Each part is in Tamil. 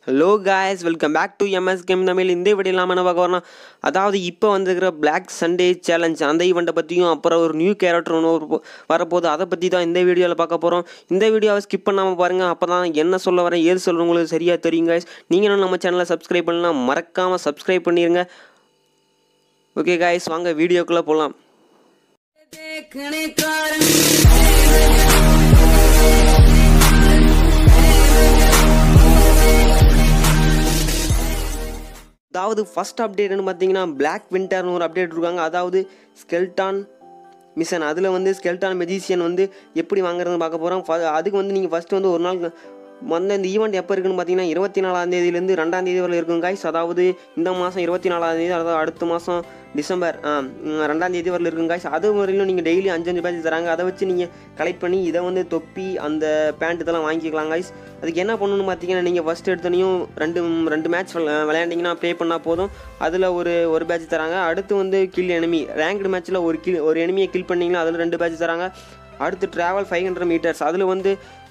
Hello guys welcome back to MS game Tamil இந்த வீடியோ இல்லாமல் என்ன பார்க்க வரணும் அதாவது இப்போ வந்துருக்கிற பிளாக் சண்டே சேலஞ்ச் அந்த ஈவெண்ட்டை பற்றியும் அப்புறம் ஒரு நியூ கேரக்டர் ஒன்று ஒரு போ- வரப்போகுது அதை பற்றி தான் இந்த வீடியோவில் பார்க்க போகிறோம் இந்த வீடியோவை ஸ்கிப் பண்ணாமல் பாருங்கள் அப்போ தான் என்ன சொல்ல வரேன் ஏது சொல்கிறேன் உங்களுக்கு சரியாக தெரியும் காய்ஸ் நீங்களும் நம்ம சேனலை சப்ஸ்கிரைப் பண்ணலாம் மறக்காமல் சப்ஸ்கிரைப் பண்ணிடுங்க ஓகே காய்ஸ் வாங்க வீடியோக்குள்ளே போகலாம் देखने कारण அதாவது ஃபர்ஸ்ட் அப்டேட்னு பார்த்தீங்கன்னா பிளாக் விண்டர்னு ஒரு அப்டேட் இருக்காங்க அதாவது ஸ்கெல்டான் மிஷன் அதில் வந்து ஸ்கெல்டான் மெஜிஷியன் வந்து எப்படி வாங்குறதுன்னு பார்க்க போகிறோம் அதுக்கு வந்து நீங்கள் ஃபஸ்ட்டு வந்து ஒரு நாள் வந்து இந்த ஈவெண்ட் எப்போ இருக்குன்னு பார்த்தீங்கன்னா இருபத்தி நாலாம் தேதியிலேருந்து ரெண்டாம் தேதி வரை இருக்கும் காய்ஸ் அதாவது இந்த மாதம் இருபத்தி நாலாம் தேதி அதாவது அடுத்த மாதம் டிசம்பர் ஆ, ம், ரெண்டாம் தேதி வரல இருக்கும் காய்ஸ் அது வரையிலும் நீங்கள் டெய்லி அஞ்சஞ்சு பேட்ச் தராங்க அதை வச்சு நீங்கள் கலெக்ட் பண்ணி இதை வந்து தொப்பி அந்த பேண்ட் இதெல்லாம் வாங்கிக்கலாம் காய்ஸ் அதுக்கு என்ன பண்ணணும்னு பார்த்தீங்கன்னா நீங்கள் ஃபஸ்ட் எடுத்தனையும் ரெண்டு ரெண்டு மேட்ச் விளையாண்டிங்கன்னா ப்ளே பண்ணால் போதும் அதில் ஒரு ஒரு பேட்ச் தராங்க அடுத்து வந்து கில் enemy ரேங்க்டு மேட்ச்சில் ஒரு கில் ஒரு எனிமியை கில் பண்ணிங்கன்னா அதில் ரெண்டு பேட்ச் தராங்க அடுத்து ட்ராவல் ஃபைவ் ஹண்ட்ரட் மீட்டர்ஸ் அதில் வந்து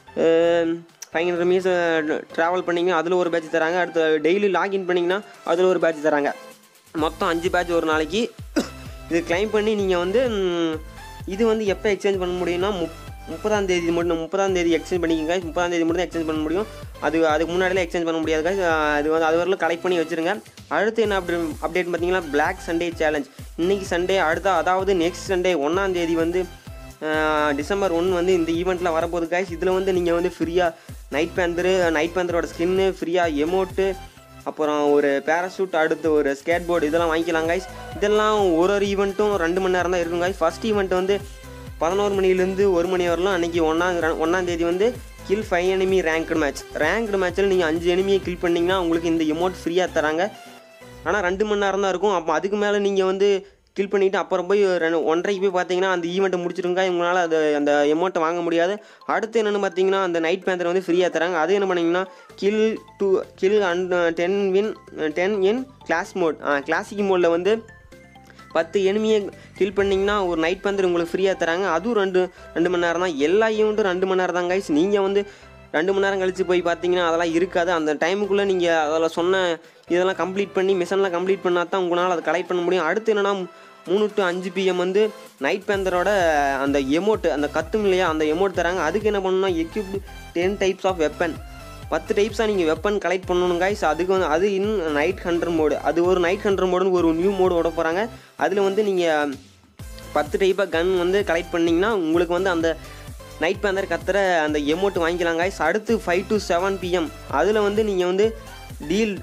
ஃபைவ் ஹண்ட்ரட் மீட்டர்ஸ் ட்ராவல் பண்ணிங்கன்னா அதில் ஒரு பேட்ச் தராங்க அடுத்து டெய்லி லாகின் பண்ணிங்கன்னா அதில் ஒரு பேட்ச் தராங்க மொத்தம் அஞ்சு பேட்ச் ஒரு நாளைக்கு இது கிளைம் பண்ணி நீங்கள் வந்து ம், இது வந்து எப்போ எக்ஸ்சேஞ்ச் பண்ண முடியும்னா முப் முப்பதாம் தேதி மட்டும் முப்பதாம் தேதி எக்ஸ்சேஞ்ச் பண்ணிக்கங்க முப்பதாம் தேதி மட்டும் தான் எக்ஸ்சேஞ்ச் பண்ண முடியும் அது அதுக்கு முன்னாடிலாம் எக்ஸ்சேஞ்ச் பண்ண முடியாது guys. அஹ் அது வந்து அது வரலாம் கலெக்ட் பண்ணி வச்சுருங்க அடுத்து என்ன அப்டே அப்டேட் பார்த்தீங்கன்னா Black சண்டே சேலஞ்ச் இன்னைக்கு சண்டே அடுத்த அதாவது நெக்ஸ்ட் சண்டே ஒன்றாம் தேதி வந்து அஹ், டிசம்பர் ஒன் வந்து இந்த ஈவெண்ட்டில் வரப்போகுது guys இதில் வந்து நீங்கள் வந்து ஃப்ரீயாக நைட் பேந்தரு நைட் பேந்தரோட ஸ்கின்னு ஃப்ரீயாக எமோட்டு அப்புறம் ஒரு பேராசூட் அடுத்து ஒரு ஸ்கேட் போர்டு இதெல்லாம் வாங்கிக்கலாம் guys இதெல்லாம் ஒரு ஒரு ஈவெண்ட்டும் ரெண்டு மணி நேரம் தான் இருக்கும் guys ஃபர்ஸ்ட் ஈவெண்ட் வந்து பதினோரு மணிலேருந்து ஒரு மணி வரலாம் அன்றைக்கி ஒன்றாம் ஒன்றாம் தேதி வந்து kill five enemy ranked match ranked மேட்ச்சில் நீங்கள் அஞ்சு எனிமியை கில் பண்ணிங்கன்னா உங்களுக்கு இந்த எமௌண்ட் ஃப்ரீயாக தராங்க ஆனால் ரெண்டு மணி நேரம் தான் இருக்கும் அப்போ அதுக்கு மேலே நீங்கள் வந்து கில் பண்ணிவிட்டு அப்புறம் போய் ரெண்டு ஒன்றரைக்கு போய் பார்த்தீங்கன்னா அந்த ஈவெண்ட்டை முடிச்சிருங்க உங்களால் அது அந்த எமௌண்ட்டை வாங்க முடியாது அடுத்து என்னென்னு பார்த்தீங்கன்னா அந்த நைட் பேந்தர் வந்து ஃப்ரீயாக தராங்க அது என்ன பண்ணீங்கன்னா kill two kill and ten win ten in class mode classic மோடில் வந்து பத்து எனிமியை கில் பண்ணிங்கன்னா ஒரு நைட் பேந்தர் உங்களுக்கு ஃப்ரீயாக தராங்க அதுவும் ரெண்டு ரெண்டு மணி நேரம் தான் எல்லா ஈவெண்ட்டும் ரெண்டு மணி நேரம் தான் கைஸ் நீங்கள் வந்து ரெண்டு மணி நேரம் கழித்து போய் பார்த்தீங்கன்னா அதெல்லாம் இருக்காது அந்த டைமுக்குள்ளே நீங்கள் அதில் சொன்ன இதெல்லாம் கம்ப்ளீட் பண்ணி மிஷன்லாம் கம்ப்ளீட் பண்ணால் தான் உங்களால் அதை கலெக்ட் பண்ண முடியும் அடுத்து என்னென்னா மூணு டு அஞ்சு பிஎம் வந்து நைட் பேந்தரோட அந்த எமோட் அந்த கத்தும் இல்லையா அந்த எமோட் தராங்க அதுக்கு என்ன பண்ணணும்னா equip ten types of weapon பத்து டைப்ஸாக நீங்கள் வெப்பன் கலெக்ட் பண்ணணும் guys அதுக்கு வந்து அது இன் நைட் ஹண்ட்ரட் மோடு அது ஒரு நைட் ஹண்ட்ரட் மோடுன்னு ஒரு நியூ மோடு விட போகிறாங்க அதில் வந்து நீங்கள் பத்து டைப்பாக கன் வந்து கலெக்ட் பண்ணிங்கன்னா உங்களுக்கு வந்து அந்த நைட் பேந்தர் கத்துற அந்த எமௌண்ட் வாங்கிக்கலாம் guys அடுத்து ஃபைவ் டு செவன் பிஎம் அதில் வந்து நீங்கள் வந்து டீல்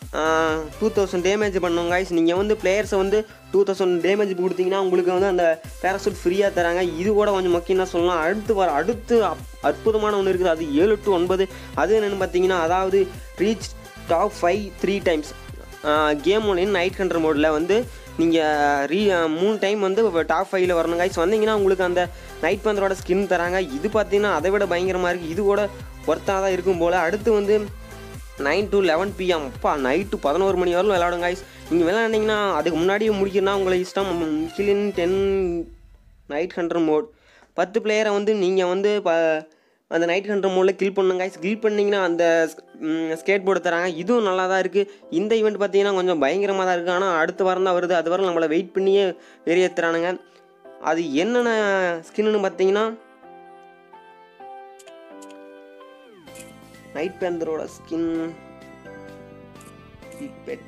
டூ தௌசண்ட் டேமேஜ் பண்ணுவோம் guys நீங்கள் வந்து பிளேயர்ஸை வந்து டூ தௌசண்ட் டேமேஜ் கொடுத்தீங்கன்னா உங்களுக்கு வந்து அந்த பேராசூட் ஃப்ரீயாக தராங்க இது கூட கொஞ்சம் முக்கியம் தான் சொல்லலாம் அடுத்து வர அடுத்து அப்- அற்புதமான ஒன்று இருக்குது அது ஏழு டு ஒன்பது அது என்னென்னு பார்த்தீங்கன்னா அதாவது reach top five three times game ஒன்று நைட் ஹண்ட்ரட் மோடில் வந்து நீங்கள் ரீ மூணு டைம் வந்து டாப் ஃபைவ்ல வரணும் கைஸ் வந்தீங்கன்னா உங்களுக்கு அந்த நைட் பந்தரோட ஸ்கின் தராங்க இது பார்த்தீங்கன்னா அதை விட பயங்கரமாக இருக்குது இது கூட ஒர்த்தாக தான் இருக்கும் போல் அடுத்து வந்து நைன் டு லெவன் பிஎம் அப்பா நைட்டு பதினோரு மணி வரலும் விளையாடும் கைஸ் நீங்கள் விளையாண்டிங்கன்னா அதுக்கு முன்னாடியே முடிக்கணும்னா உங்களை இஷ்டம் clean ten night hundred mode பத்து பிளேயரை வந்து நீங்கள் வந்து ப அந்த நைட் ஹண்ட்ரட் மோடில் கில் பண்ணுங்க கைஸ் கில் பண்ணிங்கன்னா அந்த ஸ்கேட் போர்டு தராங்க இதுவும் நல்லா தான் இருக்குது இந்த ஈவெண்ட் பார்த்தீங்கன்னா கொஞ்சம் பயங்கரமாக தான் இருக்குது ஆனால் அடுத்த வாரம் தான் வருது அது வரை நம்மளை வெயிட் பண்ணியே வெளியேற்றுறானுங்க அது என்னென்ன ஸ்கின்னு பார்த்தீங்கன்னா நைட் பேந்தரோட ஸ்கின் பெட்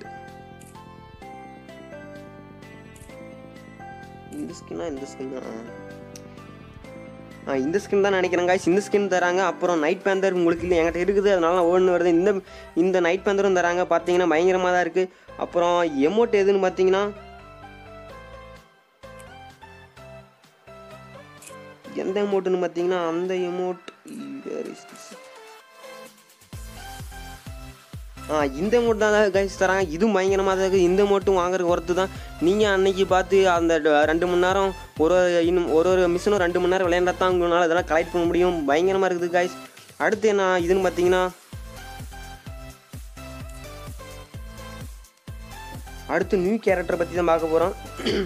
இந்த ஸ்கின்னா இந்த ஸ்கின்னா ஆ இந்த ஸ்கின் தான் நினைக்கிறேன் guys இந்த ஸ்கின் தராங்க அப்புறம் நைட் பேந்தர் உங்களுக்கு இல்லை என்கிட்ட இருக்குது அதனால நான் ஓடுன்னு வருது இந்த இந்த நைட் பேந்தரும் தராங்க பார்த்தீங்கன்னா பயங்கரமாக தான் இருக்குது அப்புறம் எமோட் எதுன்னு பார்த்தீங்கன்னா எந்த எமோட்டுன்னு பார்த்தீங்கன்னா அந்த எமோட் ஆ இந்த மோட் தான் கைஸ் தராங்க இதுவும் பயங்கரமாக தான் இருக்குது இந்த மோட்டும் வாங்குறதுக்கு ஒர்த்து தான் நீங்கள் அன்னைக்கு பார்த்து அந்த ட- ரெண்டு மணி நேரம் ஒரு ஒரு இன்னும் ஒரு ஒரு மிஷினும் ரெண்டு மணி நேரம் விளையாண்டா தான் உங்களால் இதெல்லாம் கலெக்ட் பண்ண முடியும் பயங்கரமாக இருக்குது கைஸ் அடுத்து என்ன இதுன்னு பார்த்தீங்கன்னா அடுத்து நியூ கேரக்டரை பற்றி தான் பார்க்க போகிறோம்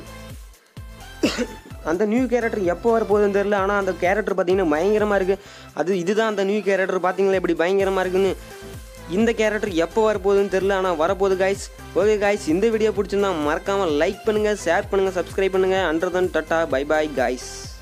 அந்த நியூ கேரக்டர் எப்போ வர போகுதுன்னு தெரியல ஆனால் அந்த கேரக்டர் பார்த்தீங்கன்னா பயங்கரமாக இருக்குது அது இதுதான் அந்த நியூ கேரக்டர் பார்த்தீங்களா இப்படி பயங்கரமாக இருக்குன்னு இந்த கேரக்டர் எப்போ வரப்போகுதுன்னு தெரில ஆனால் வரப்போகுது காய்ஸ் ஓகே காய்ஸ் இந்த வீடியோ பிடிச்சிருந்தா மறக்காமல் லைக் பண்ணுங்கள் ஷேர் பண்ணுங்கள் சப்ஸ்கிரைப் பண்ணுங்கள் and then tata bye bye guys